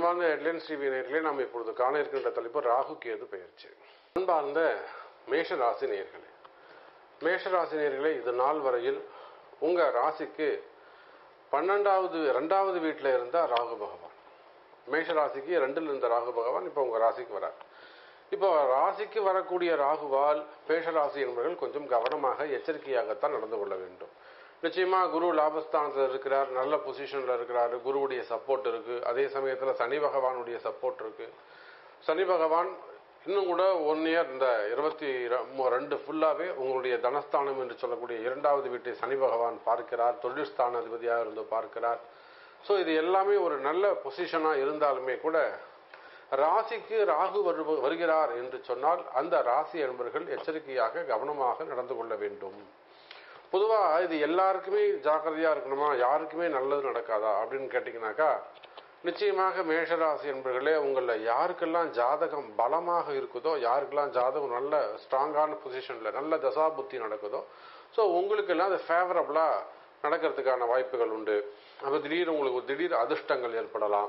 அன்பார்ந்த headlines TV நேர்களே நாம் இப்பொழுது காண இருக்கின்ற தலைப்பு ராகு கேது பெயர்ச்சி அன்பார்ந்த மேஷ ராசி நேர்களே மேஷ ராசி நேர்களே இது நாள் வரையில் உங்க ராசிக்கு பன்னெண்டாவது ரெண்டாவது வீட்டில் இருந்த ராகு பகவான் மேஷ ராசிக்கு ரெண்டில் இருந்த ராகு பகவான் இப்போ உங்க ராசிக்கு வரார் இப்போ ராசிக்கு வரக்கூடிய ராகுவால் மேஷ ராசி என்பவர்கள் கொஞ்சம் கவனமாக எச்சரிக்கையாகத்தான் நடந்து கொள்ள வேண்டும் நிச்சயமா குரு லாபஸ்தானத்தில் இருக்கிறார் நல்ல பொசிஷன்ல இருக்கிறார் குருவுடைய சப்போர்ட் இருக்கு அதே சமயத்துல சனி பகவானுடைய சப்போர்ட் இருக்கு சனி பகவான் இன்னும் கூட ஒன் இயர் இந்த இருபத்தி ரெண்டு ஃபுல்லாவே உங்களுடைய தனஸ்தானம் என்று சொல்லக்கூடிய இரண்டாவது வீட்டை சனி பகவான் பார்க்கிறார் தொழில் ஸ்தான அதிபதியாக இருந்து பார்க்கிறார் ஸோ இது எல்லாமே ஒரு நல்ல பொசிஷனா இருந்தாலுமே கூட ராசிக்கு ராகு வரு- வருகிறார் என்று சொன்னால் அந்த ராசி என்பர்கள் எச்சரிக்கையாக கவனமாக நடந்து கொள்ள வேண்டும் பொதுவா இது எல்லாருக்குமே ஜாக்கிரதையா இருக்கணுமா யாருக்குமே நல்லது நடக்காதா அப்படின்னு கேட்டீங்கன்னாக்கா நிச்சயமாக மேஷராசி என்பர்களே உங்கள யாருக்கெல்லாம் ஜாதகம் பலமாக இருக்குதோ யாருக்கெல்லாம் ஜாதகம் நல்ல ஸ்ட்ராங்கான பொசிஷன்ல நல்ல தசா புத்தி நடக்குதோ ஸோ உங்களுக்கெல்லாம் அது ஃபேவரபிளா நடக்கிறதுக்கான வாய்ப்புகள் உண்டு அப்போ திடீர் உங்களுக்கு ஒரு திடீர் அதிர்ஷ்டங்கள் ஏற்படலாம்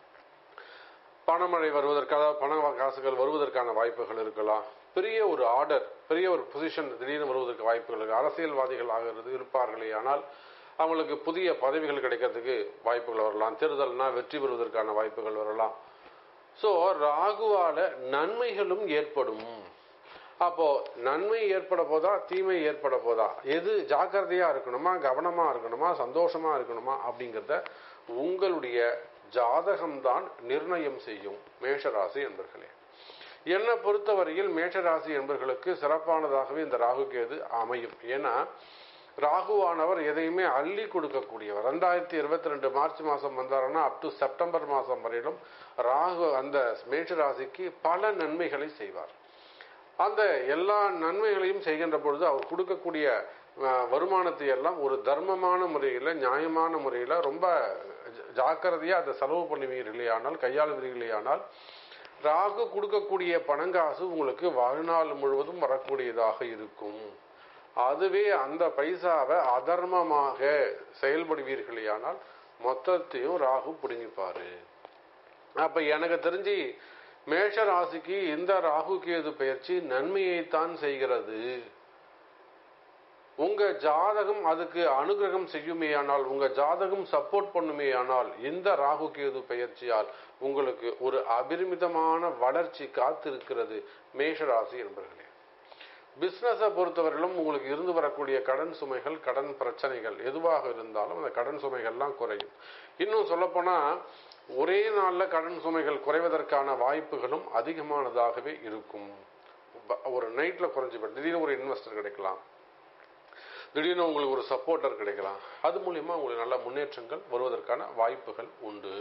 பணமழை வருவதற்கு அதாவது பண காசுகள் வருவதற்கான வாய்ப்புகள் இருக்கலாம் பெரிய ஒரு ஆர்டர் பெரிய ஒரு பொசிஷன் திடீர்னு வருவதற்கு வாய்ப்புகள் இருக்கு அரசியல்வாதிகள் ஆகிறது இருப்பார்களே ஆனால் அவங்களுக்கு புதிய பதவிகள் கிடைக்கிறதுக்கு வாய்ப்புகள் வரலாம் தேர்தல்னா வெற்றி பெறுவதற்கான வாய்ப்புகள் வரலாம் ஸோ ராகுவால நன்மைகளும் ஏற்படும் அப்போ நன்மை ஏற்பட போதா தீமை ஏற்பட போதா எது ஜாக்கிரதையா இருக்கணுமா கவனமா இருக்கணுமா சந்தோஷமா இருக்கணுமா அப்படிங்கிறத உங்களுடைய ஜாதகம்தான் நிர்ணயம் செய்யும் மேஷராசி என்பர்களே என்னை பொறுத்தவரையில் மேஷராசி என்பர்களுக்கு சிறப்பானதாகவே இந்த ராகு கேது அமையும் ஏன்னா ராகுவானவர் எதையுமே அள்ளி கொடுக்கக்கூடியவர் ரெண்டாயிரத்தி இருபத்தி ரெண்டு மார்ச் மாசம் வந்தாருன்னா அப் டு செப்டம்பர் மாசம் வரையிலும் ராகு அந்த மேஷ ராசிக்கு பல நன்மைகளை செய்வார் அந்த எல்லா நன்மைகளையும் செய்கின்ற பொழுது அவர் கொடுக்கக்கூடிய அஹ், வருமானத்தை எல்லாம் ஒரு தர்மமான முறையில் நியாயமான முறையில் ரொம்ப ஜ- ஜாக்கிரதையா அதை செலவு பண்ணுவீர்களே ஆனால் கையாளுவீர்களே ஆனால் ராகு கொடுக்கக்கூடிய பணங்காசு உங்களுக்கு வாழ்நாள் முழுவதும் வரக்கூடியதாக இருக்கும் அதுவே அந்த பைசாவை அதர்மமாக செயல்படுவீர்களே ஆனால் மொத்தத்தையும் ராகு பிடுங்கிப்பாரு அப்ப எனக்கு தெரிஞ்சு மேஷ ராசிக்கு இந்த ராகு கேது பயிற்சி நன்மையைத்தான் செய்கிறது உங்க ஜாதகம் அதுக்கு அனுகிரகம் செய்யுமேயானால் உங்க ஜாதகம் சப்போர்ட் பண்ணுமேயானால் இந்த ராகு கேது பயிற்சியால் உங்களுக்கு ஒரு அபரிமிதமான வளர்ச்சி காத்திருக்கிறது மேஷராசி என்பர்களே பிசினஸை பொறுத்தவரையிலும் உங்களுக்கு இருந்து வரக்கூடிய கடன் சுமைகள் கடன் பிரச்சனைகள் எதுவாக இருந்தாலும் அந்த கடன் சுமைகள்லாம் குறையும் இன்னும் சொல்லப்போனா ஒரே நாள்ல கடன் சுமைகள் குறைவதற்கான வாய்ப்புகளும் அதிகமானதாகவே இருக்கும் ப- ஒரு நைட்ல குறைஞ்சு போயிடும். திடீர்னு ஒரு இன்வெஸ்டர் கிடைக்கலாம் திடீர்னு உங்களுக்கு ஒரு சப்போர்ட்டர் கிடைக்கலாம் அது மூலியமா உங்களுக்கு நல்ல முன்னேற்றங்கள் வருவதற்கான வாய்ப்புகள் உண்டு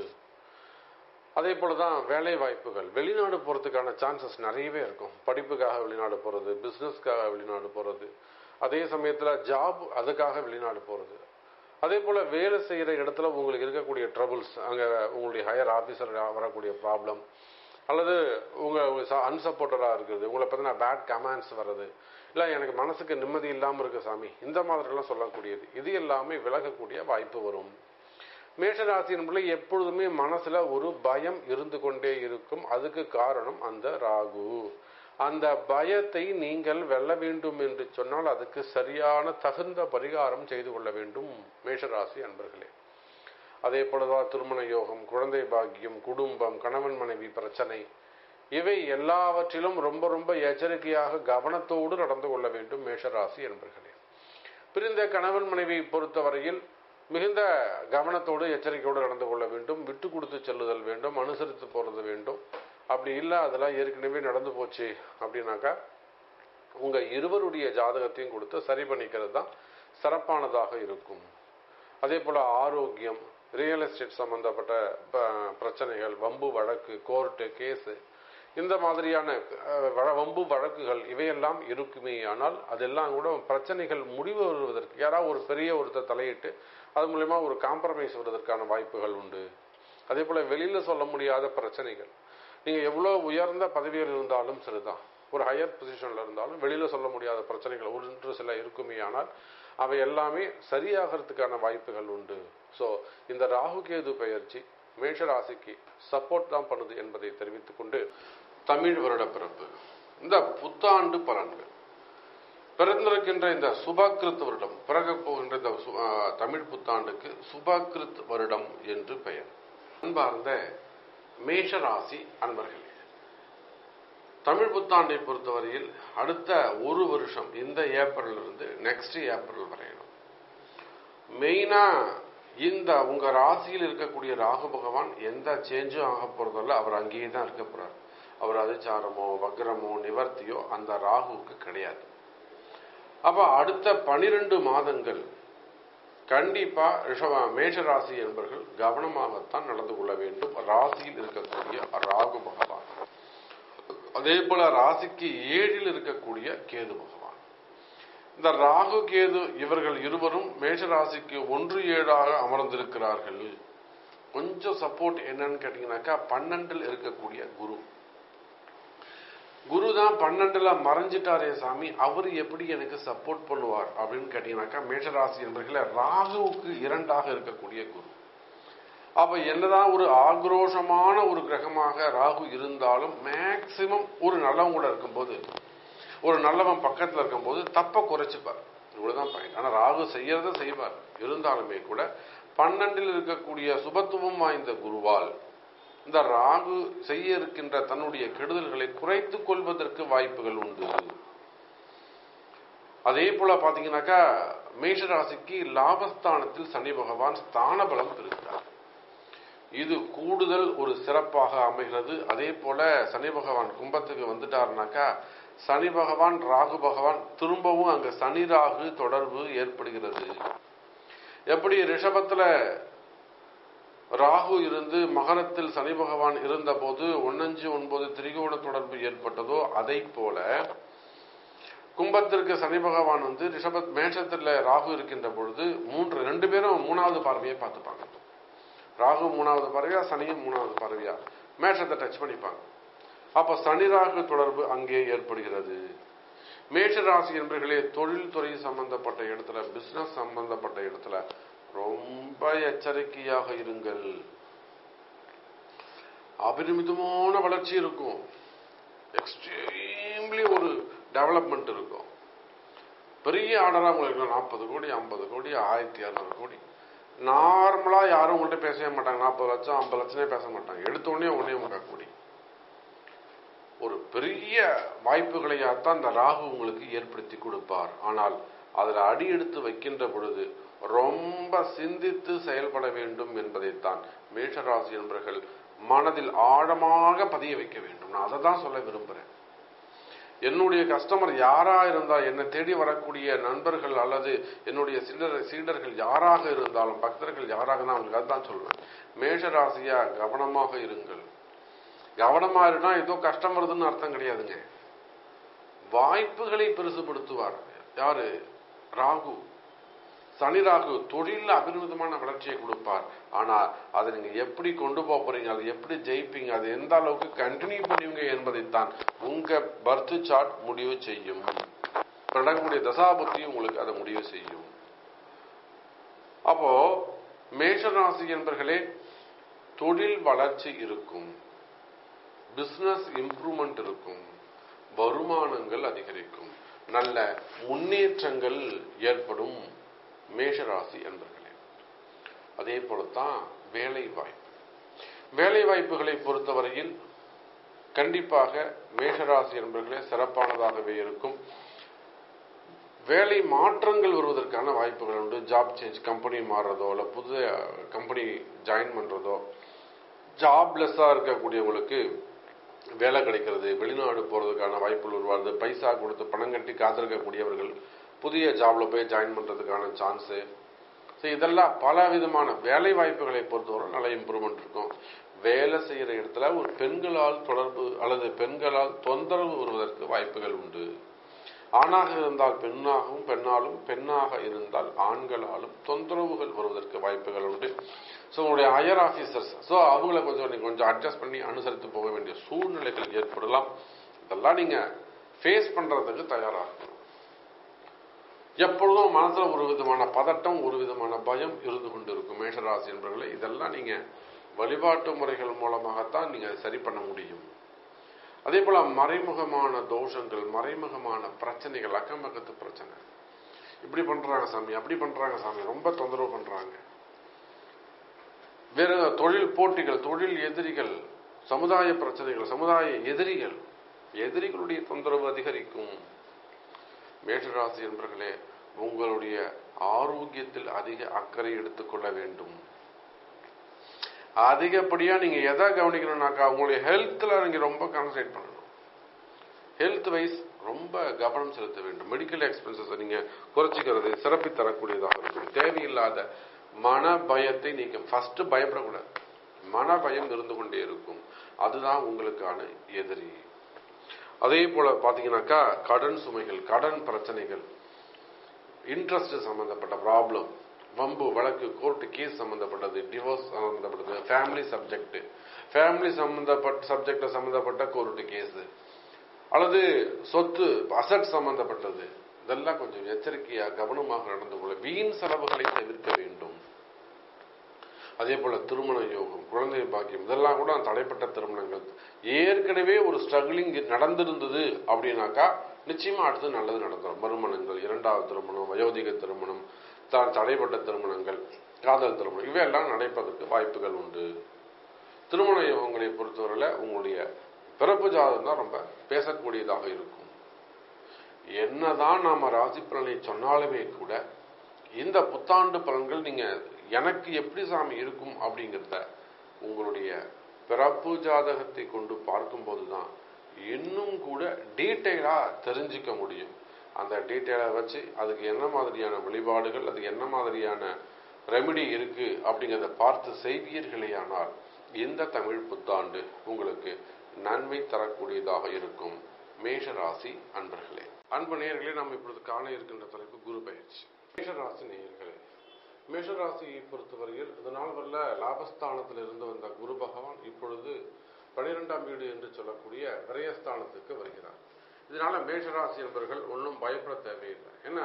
அதே போல தான் வேலை வாய்ப்புகள் வெளிநாடு போகிறதுக்கான சான்சஸ் நிறையவே இருக்கும் படிப்புக்காக வெளிநாடு போகிறது பிஸ்னஸ்க்காக வெளிநாடு போகிறது அதே சமயத்தில் ஜாப் அதுக்காக வெளிநாடு போகிறது அதே போல் வேலை செய்கிற இடத்துல உங்களுக்கு இருக்கக்கூடிய ட்ரபிள்ஸ் அங்கே உங்களுடைய ஹையர் ஆஃபீஸர் வரக்கூடிய ப்ராப்ளம் அல்லது உங்கள் அன்சப்போர்ட்டடாக இருக்கிறது உங்களை பற்றின பேட் கமெண்ட்ஸ் வர்றது இல்லை எனக்கு மனசுக்கு நிம்மதி இல்லாமல் இருக்கு சாமி இந்த மாதிரிலாம் சொல்லக்கூடியது இது எல்லாமே விலகக்கூடிய வாய்ப்பு வரும் மேஷராசியின் பிள்ளை எப்பொழுதுமே மனசுல ஒரு பயம் இருந்து கொண்டே இருக்கும் அதுக்கு காரணம் அந்த ராகு அந்த பயத்தை நீங்கள் வெல்ல வேண்டும் என்று சொன்னால் அதுக்கு சரியான தகுந்த பரிகாரம் செய்து கொள்ள வேண்டும் மேஷராசி அன்பர்களே அதே போலதான் திருமண யோகம் குழந்தை பாக்கியம் குடும்பம் கணவன் மனைவி பிரச்சனை இவை எல்லாவற்றிலும் ரொம்ப ரொம்ப எச்சரிக்கையாக கவனத்தோடு நடந்து கொள்ள வேண்டும் மேஷராசி என்பர்களே பிரிந்த கணவன் மனைவி பொறுத்தவரையில் மிகுந்த கவனத்தோடு எச்சரிக்கையோடு நடந்து கொள்ள வேண்டும் விட்டு கொடுத்து செல்லுதல் வேண்டும் அனுசரித்து போறது வேண்டும் அப்படி இல்லை அதெல்லாம் ஏற்கனவே நடந்து போச்சு அப்படின்னாக்கா உங்க இருவருடைய ஜாதகத்தையும் கொடுத்து சரி பண்ணிக்கிறது தான் சிறப்பானதாக இருக்கும் அதே போல ஆரோக்கியம் ரியல் எஸ்டேட் சம்பந்தப்பட்ட ப- பிரச்சனைகள் வம்பு வழக்கு கோர்ட்டு கேஸு இந்த மாதிரியான அஹ், வழ- வம்பு வழக்குகள் இவையெல்லாம் இருக்குமே ஆனால் அதெல்லாம் கூட பிரச்சனைகள் முடிவு வருவதற்கு யாராவது ஒரு பெரிய ஒருத்தர் தலையிட்டு அது மூலயமா ஒரு காம்ப்ரமைஸ் வருவதற்கான வாய்ப்புகள் உண்டு அதே போல வெளியில சொல்ல முடியாத பிரச்சனைகள் நீங்க எவ்வளவு உயர்ந்த பதவியில் இருந்தாலும் சரிதான் ஒரு ஹையர் பொசிஷன்ல இருந்தாலும் வெளியில சொல்ல முடியாத பிரச்சனைகள் ஒன்று சில இருக்குமே ஆனால் அவை எல்லாமே சரியாகிறதுக்கான வாய்ப்புகள் உண்டு ஸோ இந்த ராகு கேது பயிற்சி மேஷராசிக்கு சப்போர்ட் தான் பண்ணுது என்பதை தெரிவித்துக் கொண்டு தமிழ் வருட பிறப்பு இந்த புத்தாண்டு பலன்கள் பிறந்திருக்கின்ற இந்த சுபகிருத் வருடம் பிறகப் போகின்ற இந்த சு- ஆ, தமிழ் புத்தாண்டுக்கு சுபகிருத் வருடம் என்று பெயர் அன்பார்ந்த மேஷராசி அன்பர்களே தமிழ் புத்தாண்டை பொறுத்தவரையில் அடுத்த ஒரு வருஷம் இந்த ஏப்ரல் இருந்து நெக்ஸ்ட் ஏப்ரல் வரையிலும் மெயினா இந்த உங்க ராசியில் இருக்கக்கூடிய ராகு பகவான் எந்த சேஞ்சும் ஆக போறதில்ல அவர் அங்கேயே தான் இருக்க போறார் அவர் அதிச்சாரமோ வக்ரமோ நிவர்த்தியோ அந்த ராகுவுக்கு கிடையாது அப்ப அடுத்த பனிரெண்டு மாதங்கள் கண்டிப்பா ரிஷப மேஷராசி என்பவர்கள் கவனமாகத்தான் நடந்து கொள்ள வேண்டும் ராசியில் இருக்கக்கூடிய ராகு பகவான் அதே போல ராசிக்கு ஏழில் இருக்கக்கூடிய கேது பகவான் இந்த ராகு கேது இவர்கள் இருவரும் மேஷராசிக்கு ஒன்று ஏழாக அமர்ந்திருக்கிறார்கள் கொஞ்சம் சப்போர்ட் என்னன்னு கேட்டீங்கன்னாக்கா பன்னெண்டில் இருக்கக்கூடிய குரு குரு தான் பன்னெண்டுல மறைஞ்சிட்டாரே சாமி அவர் எப்படி எனக்கு சப்போர்ட் பண்ணுவார் அப்படின்னு கேட்டீங்கன்னாக்கா மேஷராசி என்பர்களே ராகுவுக்கு இரண்டாக இருக்கக்கூடிய குரு அப்ப என்னதான் ஒரு ஆக்ரோஷமான ஒரு கிரகமாக ராகு இருந்தாலும் மேக்சிமம் ஒரு நல்லவன் கூட இருக்கும்போது ஒரு நல்லவன் பக்கத்துல இருக்கும்போது தப்ப குறைச்சிப்பார் இவ்வளவுதான் பயன் ஆனா ராகு செய்யறத செய்வார் இருந்தாலுமே கூட பன்னெண்டில் இருக்கக்கூடிய சுபத்துவம் வாய்ந்த குருவால் இந்த ராகு செய்ய இருக்கின்ற தன்னுடைய கெடுதல்களை குறைத்துக் கொள்வதற்கு வாய்ப்புகள் உண்டு அதே போல பாத்தீங்கன்னாக்கா மேஷராசிக்கு லாபஸ்தானத்தில் சனி பகவான் ஸ்தான பலம் பெறுகிறார் இது கூடுதல் ஒரு சிறப்பாக அமைகிறது அதே போல சனி பகவான் கும்பத்துக்கு வந்துட்டாருனாக்கா சனி பகவான் ராகு பகவான் திரும்பவும் அங்க சனி ராகு தொடர்பு ஏற்படுகிறது எப்படி ரிஷபத்துல ராகு இருந்து மகரத்தில் சனி பகவான் இருந்தபோது ஒன்னஞ்சு ஒன்பது திரிகோண தொடர்பு ஏற்பட்டதோ அதை போல கும்பத்திற்கு சனி பகவான் வந்து ரிஷப மேஷத்துல ராகு இருக்கின்ற பொழுது மூன்று ரெண்டு பேரும் மூணாவது பார்வையை பார்த்துப்பாங்க ராகு மூணாவது பார்வையா சனியும் மூணாவது பார்வையா மேஷத்தை டச் பண்ணிப்பாங்க அப்ப சனி ராகு தொடர்பு அங்கே ஏற்படுகிறது மேஷ ராசி என்பர்களே தொழில்துறை சம்பந்தப்பட்ட இடத்துல பிசினஸ் சம்பந்தப்பட்ட இடத்துல ரொம்ப எச்சரிக்கையாக இருங்கள் அபரிமிதமான வளர்ச்சி இருக்கும் எக்ஸ்ட்ரீம்லி ஒரு டெவலப்மெண்ட் இருக்கும் பெரிய ஆர்டரா உங்களுக்கு நாற்பது கோடி ஐம்பது கோடி ஆயிரத்தி இரநூறு கோடி நார்மலா யாரும் உங்கள்கிட்ட பேசவே மாட்டாங்க நாற்பது லட்சம் ஐம்பது லட்சமே பேச மாட்டாங்க எடுத்த உடனே ஒன்னே முக்கால் கோடி ஒரு பெரிய வாய்ப்புகளையாத்தான் இந்த ராகு உங்களுக்கு ஏற்படுத்தி கொடுப்பார் ஆனால் அதுல அடி எடுத்து வைக்கின்ற பொழுது ரொம்ப சிந்தித்து செயல்பட வேண்டும் என்பதைத்தான் மேஷராசி என்பவர்கள் மனதில் ஆழமாக பதிய வைக்க வேண்டும் நான் அதை தான் சொல்ல விரும்புறேன் என்னுடைய கஸ்டமர் யாரா இருந்தால் என்னை தேடி வரக்கூடிய நண்பர்கள் அல்லது என்னுடைய சிலர் சீடர்கள் யாராக இருந்தாலும் பக்தர்கள் யாராக தான் அவங்களுக்கு அதுதான் சொல்லுவேன் மேஷராசியா கவனமாக இருங்கள் கவனமா இருந்தா ஏதோ கஷ்டம் வருதுன்னு அர்த்தம் கிடையாதுங்க வாய்ப்புகளை பெருசுபடுத்துவார் யாரு ராகு சனி ராகு தொழில அபரிமிதமான வளர்ச்சியை கொடுப்பார் ஆனா அதை நீங்க எப்படி கொண்டு போக போறீங்க அதை எப்படி ஜெயிப்பீங்க அது எந்த அளவுக்கு கண்டினியூ பண்ணுவீங்க என்பதைத்தான் உங்க பர்த் சார்ட் முடிவு செய்யும் நடக்கக்கூடிய தசாபுத்தி உங்களுக்கு அதை முடிவு செய்யும் அப்போ மேஷராசி என்பர்களே தொழில் வளர்ச்சி இருக்கும் பிசினஸ் இம்ப்ரூவ்மெண்ட் இருக்கும் வருமானங்கள் அதிகரிக்கும் நல்ல முன்னேற்றங்கள் ஏற்படும் மேஷராசி என்பர்களே அதே போலத்தான் வேலை வாய்ப்பு வேலை வாய்ப்புகளை பொறுத்தவரையில் கண்டிப்பாக மேஷராசி என்பர்களே சிறப்பானதாகவே இருக்கும் வேலை மாற்றங்கள் வருவதற்கான வாய்ப்புகள் உண்டு ஜாப் சேஞ்ச் கம்பெனி மாறுறதோ இல்லை புது கம்பெனி ஜாயின் பண்றதோ ஜாப்லெஸ்ஸா இருக்கக்கூடியவங்களுக்கு வேலை கிடைக்கிறது வெளிநாடு போறதுக்கான வாய்ப்புகள் உருவாகுது பைசா கொடுத்து பணம் கட்டி காத்திருக்கக்கூடியவர்கள் புதிய ஜாப்ல போய் ஜாயின் பண்றதுக்கான சான்ஸு ஸோ இதெல்லாம் பல விதமான வேலை வாய்ப்புகளை பொறுத்தவரை நல்ல இம்ப்ரூவ்மெண்ட் இருக்கும் வேலை செய்யற இடத்துல ஒரு பெண்களால் தொடர்பு அல்லது பெண்களால் தொந்தரவு வருவதற்கு வாய்ப்புகள் உண்டு ஆணாக இருந்தால் பெண்ணாகவும் பெண்ணாலும் பெண்ணாக இருந்தால் ஆண்களாலும் தொந்தரவுகள் வருவதற்கு வாய்ப்புகள் உண்டு ஸோ உங்களுடைய ஹையர் ஆஃபீஸர்ஸ் ஸோ அவங்கள கொஞ்சம் நீங்க கொஞ்சம் அட்ஜஸ்ட் பண்ணி அனுசரித்து போக வேண்டிய சூழ்நிலைகள் ஏற்படலாம் இதெல்லாம் நீங்க ஃபேஸ் பண்றதுக்கு தயாராகணும் எப்பொழுதும் மனசுல ஒரு விதமான பதட்டம் ஒரு விதமான பயம் இருந்து கொண்டு இருக்கும் மேஷராசி என்பவர்களே இதெல்லாம் நீங்க வழிபாட்டு முறைகள் மூலமாகத்தான் நீங்க அதை சரி பண்ண முடியும் அதே போல மறைமுகமான தோஷங்கள் மறைமுகமான பிரச்சனைகள் அக்கம் பக்கத்து பிரச்சனை இப்படி பண்றாங்க சாமி அப்படி பண்றாங்க சாமி ரொம்ப தொந்தரவு பண்றாங்க வேற தொழில் போட்டிகள் தொழில் எதிரிகள் சமுதாய பிரச்சனைகள் சமுதாய எதிரிகள் எதிரிகளுடைய தொந்தரவு அதிகரிக்கும் மேஷராசி என்பர்களே உங்களுடைய ஆரோக்கியத்தில் அதிக அக்கறை எடுத்துக்கொள்ள வேண்டும் அதிகப்படியா நீங்க எதை கவனிக்கணும்னாக்கா உங்களுடைய ஹெல்த்ல நீங்க ரொம்ப கான்சன்ட்ரேட் பண்ணணும் ஹெல்த் வைஸ் ரொம்ப கவனம் செலுத்த வேண்டும் மெடிக்கல் எக்ஸ்பென்சஸ் நீங்க குறைச்சிக்கிறது சிறப்பி தரக்கூடியதாக இருக்கும் தேவையில்லாத மன பயத்தை நீங்க ஃபர்ஸ்ட் பயப்படக்கூடாது மன பயம் இருந்து கொண்டே இருக்கும் அதுதான் உங்களுக்கான எதிரி அதே போல பாத்தீங்கன்னாக்கா கடன் சுமைகள் கடன் பிரச்சனைகள் இன்ட்ரெஸ்ட் சம்பந்தப்பட்ட ப்ராப்ளம் வம்பு வழக்கு கோர்ட்டு கேஸ் சம்பந்தப்பட்டது டிவோர்ஸ் சம்பந்தப்பட்டது ஃபேமிலி சப்ஜெக்ட் ஃபேமிலி சம்பந்தப்பட்ட சப்ஜெக்ட சம்பந்தப்பட்ட கோர்ட்டு கேஸ் அல்லது சொத்து அசட் சம்பந்தப்பட்டது இதெல்லாம் கொஞ்சம் எச்சரிக்கையா கவனமாக நடந்து கொள்ள வீண் செலவுகளை தவிர்க்க வேண்டும் அதே போல திருமண யோகம் குழந்தை பாக்கியம் இதெல்லாம் கூட தடைப்பட்ட திருமணங்கள் ஏற்கனவே ஒரு ஸ்ட்ரகிளிங் நடந்திருந்தது அப்படின்னாக்கா நிச்சயமா அடுத்து நல்லது நடந்துடும் மறுமணங்கள் இரண்டாவது திருமணம் வயோதிக திருமணம் தான் தடைப்பட்ட திருமணங்கள் காதல் திருமணம் இவையெல்லாம் நடப்பதற்கு வாய்ப்புகள் உண்டு திருமண யோகங்களை பொறுத்தவரையில உங்களுடைய பிறப்பு ஜாதகம் தான் ரொம்ப பேசக்கூடியதாக இருக்கும் என்னதான் நாம ராசி பலனை சொன்னாலுமே கூட இந்த புத்தாண்டு பலன்கள் நீங்க எனக்கு எப்படி சாமி இருக்கும் அப்படிங்கிறத உங்களுடைய பிறப்பு ஜாதகத்தை கொண்டு பார்க்கும்போது தான் இன்னும் கூட டீட்டெயிலா தெரிஞ்சுக்க முடியும் அந்த டீட்டெயிலை வச்சு அதுக்கு என்ன மாதிரியான வழிபாடுகள் அதுக்கு என்ன மாதிரியான ரெமெடி இருக்கு அப்படிங்கிறத பார்த்து செய்வீர்களேயானால் இந்த தமிழ் புத்தாண்டு உங்களுக்கு நன்மை தரக்கூடியதாக இருக்கும் மேஷ ராசி அன்பர்களே அன்பு நேயர்களே நாம் இப்பொழுது காண இருக்கின்ற தலைப்பு குரு பயிற்சி மேஷராசி நேயர்களே மேஷராசியை பொறுத்தவரையில் இதனால் வல்ல லாபஸ்தானத்தில் இருந்து வந்த குரு பகவான் இப்பொழுது பனிரெண்டாம் வீடு என்று சொல்லக்கூடிய விரயஸ்தானத்துக்கு வருகிறார் இதனால மேஷராசி என்பவர்கள் ஒன்றும் பயப்பட தேவையில்லை ஏன்னா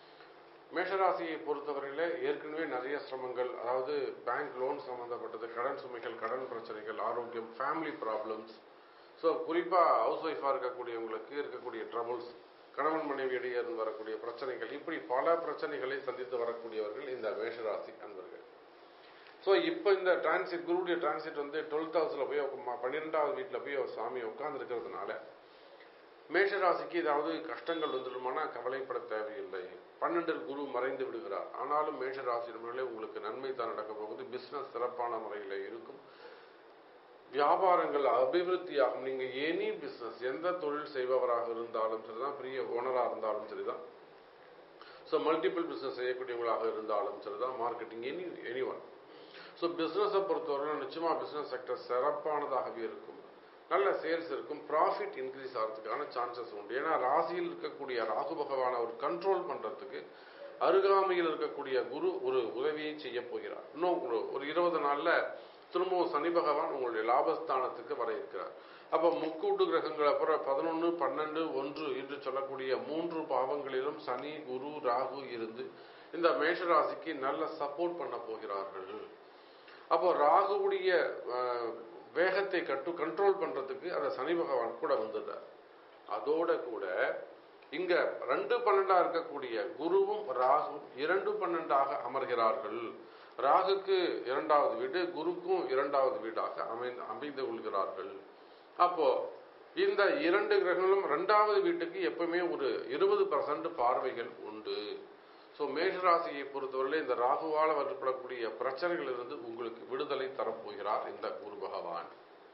மேஷராசியை பொறுத்தவரையில ஏற்கனவே நிறைய சிரமங்கள் அதாவது பேங்க் லோன் சம்பந்தப்பட்டது கடன் சுமைகள் கடன் பிரச்சனைகள் ஆரோக்கியம் ஃபேமிலி ப்ராப்ளம்ஸ் ஸோ குறிப்பாக ஹவுஸ் ஒய்ஃபாக இருக்கக்கூடியவங்களுக்கு இருக்கக்கூடிய ட்ரபுள்ஸ் கணவன் மனைவி இடையே இருந்து வரக்கூடிய பிரச்சனைகள் இப்படி பல பிரச்சனைகளை சந்தித்து வரக்கூடியவர்கள் இந்த மேஷராசி அன்பர்கள் ஸோ இப்போ இந்த டிரான்சிட் குருடைய டிரான்சிட் வந்து டுவெல்த் ஹவுஸில் போய் உக்க- பன்னிரெண்டாவது வீட்டில் போய் அவர் சாமி உட்கார்ந்துருக்கிறதுனால மேஷராசிக்கு ஏதாவது கஷ்டங்கள் வந்துடுமானா கவலைப்பட தேவையில்லை பன்னெண்டில் குரு மறைந்து விடுகிறார் ஆனாலும் மேஷராசி நண்பர்களே உங்களுக்கு நன்மை தான் நடக்க போகுது பிசினஸ் சிறப்பான முறையில் இருக்கும் வியாபாரங்கள் அபிவிருத்தியாகும் நீங்க எனி பிசினஸ் எந்த தொழில் செய்பவராக இருந்தாலும் சரிதான் பெரிய ஓனரா இருந்தாலும் சரிதான் ஸோ மல்டிபிள் பிசினஸ் செய்யக்கூடியவங்களாக இருந்தாலும் சரிதான் marketing any any one so பிஸ்னஸை பொறுத்தவரை நிச்சயமா பிசினஸ் செக்டர் சிறப்பானதாகவே இருக்கும் நல்ல சேல்ஸ் இருக்கும் ப்ராஃபிட் இன்க்ரீஸ் ஆகிறதுக்கான சான்சஸ் உண்டு ஏன்னா ராசியில் இருக்கக்கூடிய ராகு பகவானை ஒரு கண்ட்ரோல் பண்றதுக்கு அருகாமையில் இருக்கக்கூடிய குரு ஒரு உதவியை செய்ய போகிறார் இன்னும் ஒரு ஒரு இருபது நாள்ல திரும்பவும் சனி பகவான் உங்களுடைய லாபஸ்தானத்துக்கு வர இருக்கிறார் அப்ப முக்கூட்டு கிரகங்கள் அப்புறம் பதினொன்னு பன்னெண்டு ஒன்று என்று சொல்லக்கூடிய மூன்று பாவங்களிலும் சனி குரு ராகு இருந்து இந்த மேஷராசிக்கு நல்ல சப்போர்ட் பண்ண போகிறார்கள் அப்போ ராகுவுடைய அஹ், வேகத்தை கட்டு கண்ட்ரோல் பண்றதுக்கு அந்த சனி பகவான் கூட வந்துட்டார் அதோட கூட இங்க ரெண்டு பன்னெண்டா இருக்கக்கூடிய குருவும் ராகுவும் இரண்டு பன்னெண்டாக அமர்கிறார்கள் ராகுக்கு இரண்டாவது வீடு குருக்கும் இரண்டாவது வீடாக அமைந்து அமைந்து கொள்கிறார்கள் அப்போ இந்த இரண்டு கிரகங்களும் இரண்டாவது வீட்டுக்கு எப்பவுமே ஒரு இருபது பர்சன்ட் பார்வைகள் உண்டு ஸோ மேஷராசியை பொறுத்தவரையில இந்த ராகுவால் வரப்படக்கூடிய பிரச்சனைகளிலிருந்து உங்களுக்கு விடுதலை தரப்போகிறார் இந்த குரு பகவான்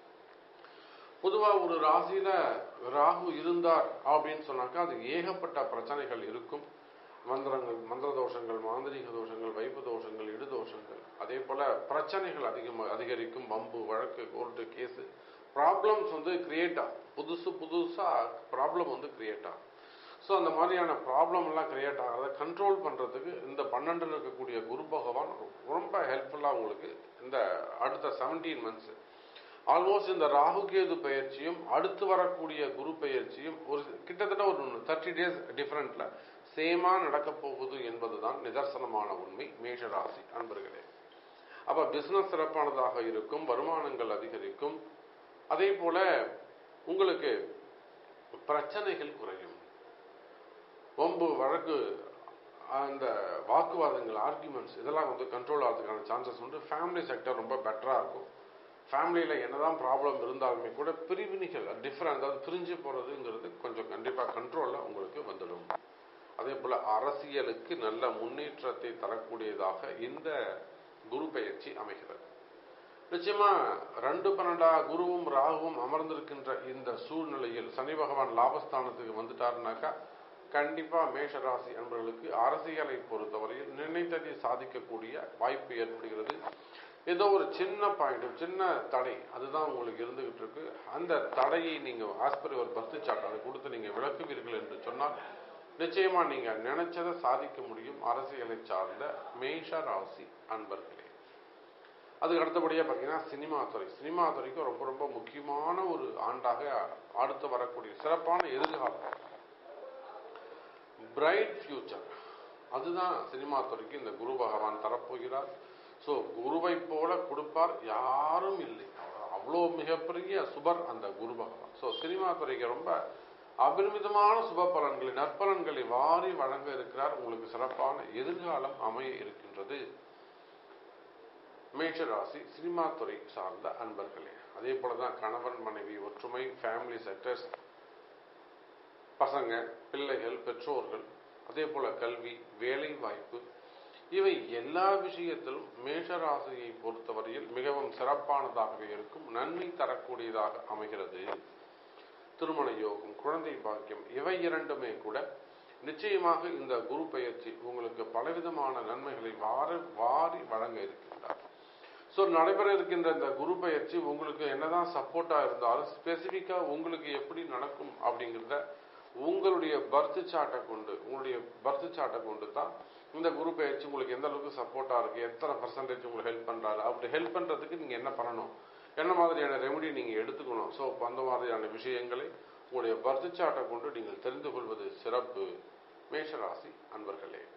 பொதுவா ஒரு ராசியில ராகு இருந்தார் அப்படின்னு சொன்னாக்கா அது ஏகப்பட்ட பிரச்சனைகள் இருக்கும் மந்திரங்கள் மந்திர தோஷங்கள் மாந்திரீக தோஷங்கள் வைப்பு தோஷங்கள் இடு தோஷங்கள் அதே போல பிரச்சனைகள் அதிகமாக அதிகரிக்கும் வம்பு வழக்கு கோர்ட்டு கேஸு ப்ராப்ளம்ஸ் வந்து கிரியேட் ஆகும் புதுசு புதுசா ப்ராப்ளம் வந்து கிரியேட் ஆகும் ஸோ அந்த மாதிரியான ப்ராப்ளம் எல்லாம் கிரியேட் ஆகிறத கண்ட்ரோல் பண்றதுக்கு இந்த பன்னெண்டுல இருக்கக்கூடிய குரு பகவான் ரொம்ப ஹெல்ப்ஃபுல்லா உங்களுக்கு இந்த அடுத்த செவன்டீன் மந்த்ஸ் ஆல்மோஸ்ட் இந்த ராகு கேது பயிற்சியும் அடுத்து வரக்கூடிய குரு பயிற்சியும் ஒரு கிட்டத்தட்ட ஒரு தேர்ட்டி டேஸ் டிஃபரெண்ட்ல சேமா நடக்க போகுது என்பதுதான் நிதர்சனமான உண்மை மேஷராசி அன்பர்களே அப்ப பிசினஸ் சிறப்பானதாக இருக்கும் வருமானங்கள் அதிகரிக்கும் அதே போல உங்களுக்கு பிரச்சனைகள் குறையும் வம்பு வழக்கு அந்த வாக்குவாதங்கள் ஆர்குமெண்ட்ஸ் இதெல்லாம் வந்து கண்ட்ரோல் ஆகிறதுக்கான சான்சஸ் உண்டு ஃபேமிலி செக்டர் ரொம்ப பெட்டராக இருக்கும் ஃபேமிலியில் என்னதான் ப்ராப்ளம் இருந்தாலுமே கூட பிரிவினைகள் டிஃப்ரெண்ட் அதாவது பிரிஞ்சு போகிறதுங்கிறது கொஞ்சம் கண்டிப்பாக கண்ட்ரோலில் உங்களுக்கு வந்துடும் அதே போல் அரசியலுக்கு நல்ல முன்னேற்றத்தை தரக்கூடியதாக இந்த குரு பயிற்சி அமைகிறது நிச்சயமா ரெண்டு பன்னெண்டா குருவும் ராகுவும் அமர்ந்திருக்கின்ற இந்த சூழ்நிலையில் சனி பகவான் லாபஸ்தானத்துக்கு வந்துட்டாருனாக்கா கண்டிப்பா மேஷராசி என்பவர்களுக்கு அரசியலை பொறுத்தவரையில் நினைத்ததை சாதிக்கக்கூடிய வாய்ப்பு ஏற்படுகிறது ஏதோ ஒரு சின்ன பாயிண்ட் சின்ன தடை அதுதான் உங்களுக்கு இருந்துகிட்டு இருக்கு அந்த தடையை நீங்க ஆஸ்பரி ஒரு பர்த் சாட் அதை கொடுத்து நீங்க விளக்குவீர்கள் என்று சொன்னால் நிச்சயமா நீங்க நினைச்சதை சாதிக்க முடியும் அரசியலை சார்ந்த மேஷ ராசி அன்பர்களே அதுக்கு அடுத்தபடியாக பார்த்தீங்கன்னா சினிமா துறை சினிமா துறைக்கு ரொம்ப ரொம்ப முக்கியமான ஒரு ஆண்டாக அடுத்து வரக்கூடிய சிறப்பான எதிர்காலம் பிரைட் ஃபியூச்சர் அதுதான் சினிமா துறைக்கு இந்த குரு பகவான் தரப்போகிறார் ஸோ குருவை போல கொடுப்பார் யாரும் இல்லை அவ்வளோ மிகப்பெரிய சுபர் அந்த குரு பகவான் ஸோ சினிமா துறைக்கு ரொம்ப அபரிமிதமான சுப பலன்களை நற்பலன்களை வாரி வழங்க இருக்கிறார் உங்களுக்கு சிறப்பான எதிர்காலம் அமைய இருக்கின்றது மேஷராசி சினிமா துறை சார்ந்த அன்பர்களே அதே போலதான் கணவன் மனைவி ஒற்றுமை ஃபேமிலி செக்டர்ஸ் பசங்க பிள்ளைகள் பெற்றோர்கள் அதே போல கல்வி வேலை வாய்ப்பு இவை எல்லா விஷயத்திலும் மேஷராசியை பொறுத்தவரையில் மிகவும் சிறப்பானதாகவே இருக்கும் நன்மை தரக்கூடியதாக அமைகிறது திருமண யோகம் குழந்தை பாக்கியம் இவை இரண்டுமே கூட நிச்சயமாக இந்த குரு பயிற்சி உங்களுக்கு பலவிதமான நன்மைகளை வாரி வாரி வழங்க இருக்கின்றார் ஸோ நடைபெற இருக்கின்ற இந்த குரு பயிற்சி உங்களுக்கு என்னதான் சப்போர்ட்டா இருந்தாலும் ஸ்பெசிஃபிக்கா உங்களுக்கு எப்படி நடக்கும் அப்படிங்கிறத உங்களுடைய பர்த் சார்ட்டை கொண்டு உங்களுடைய பர்த் சார்ட்டை கொண்டு தான் இந்த குரு பயிற்சி உங்களுக்கு எந்த அளவுக்கு சப்போர்ட்டா இருக்கு எத்தனை பர்சன்டேஜ் உங்களுக்கு ஹெல்ப் பண்றாரு அப்படி ஹெல்ப் பண்றதுக்கு நீங்க என்ன பண்ணணும் என்ன மாதிரியான ரெமெடி நீங்க எடுத்துக்கணும் ஸோ அந்த மாதிரியான விஷயங்களை உங்களுடைய பர்த் சார்ட்டை கொண்டு நீங்கள் தெரிந்து கொள்வது சிறப்பு மேஷராசி அன்பர்களே